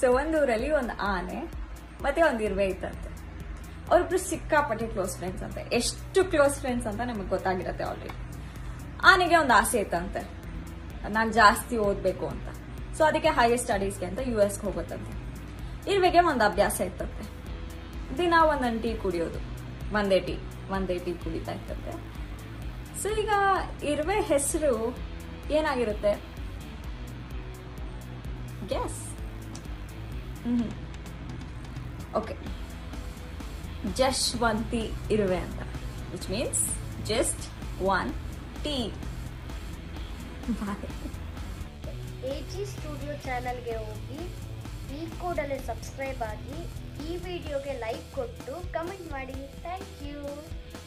so ಒಂದು ಊರಲ್ಲಿ ಒಂದು ಆನೆ ಮತ್ತೆ ಒಂದು ಇರುವೆ ಇತ್ತಂತೆ ಅವ್ರಿಬ್ರು ಸಿಕ್ಕಾಪಟ್ಟೆ ಕ್ಲೋಸ್ ಫ್ರೆಂಡ್ಸ್ ಅಂತೆ ಎಷ್ಟು ಕ್ಲೋಸ್ ಫ್ರೆಂಡ್ಸ್ ಅಂತ ನಮಗೆ ಗೊತ್ತಾಗಿರತ್ತೆ ಆಲ್ರೆಡಿ ಆನೆಗೆ ಒಂದು ಆಸೆ ಇತ್ತಂತೆ ನಾನು ಜಾಸ್ತಿ ಓದಬೇಕು ಅಂತ ಸೊ ಅದಕ್ಕೆ ಹೈಯರ್ ಸ್ಟಡೀಸ್ಗೆ ಅಂತ ಯು ಎಸ್ಗೆ ಹೋಗುತ್ತಂತೆ ಇರುವೆಗೆ ಒಂದು ಅಭ್ಯಾಸ ಇತ್ತಂತೆ ದಿನ ಒಂದೊಂದು ಟೀ ಕುಡಿಯೋದು ಒಂದೇ ಟೀ ಒಂದೇ ಟೀ ಕುಡಿತಾ ಇತ್ತಂತೆ ಸೊ ಈಗ ಇರುವೆ ಹೆಸರು ಏನಾಗಿರುತ್ತೆ ಗ್ಯಾಸ್ ಹ್ಮ್ ಓಕೆ ಜಶ್ವಂತಿ ಇರುವೆ ಅಂತ which means just one tea by A G studio ಚಾನಲ್ಗೆ ಹೋಗಿ ಈ ಕೂಡಲೇ ಸಬ್ಸ್ಕ್ರೈಬ್ ಆಗಿ ಈ ವಿಡಿಯೋಗೆ ಲೈಕ್ ಕೊಟ್ಟು ಕಮೆಂಟ್ ಮಾಡಿ ಥ್ಯಾಂಕ್ ಯು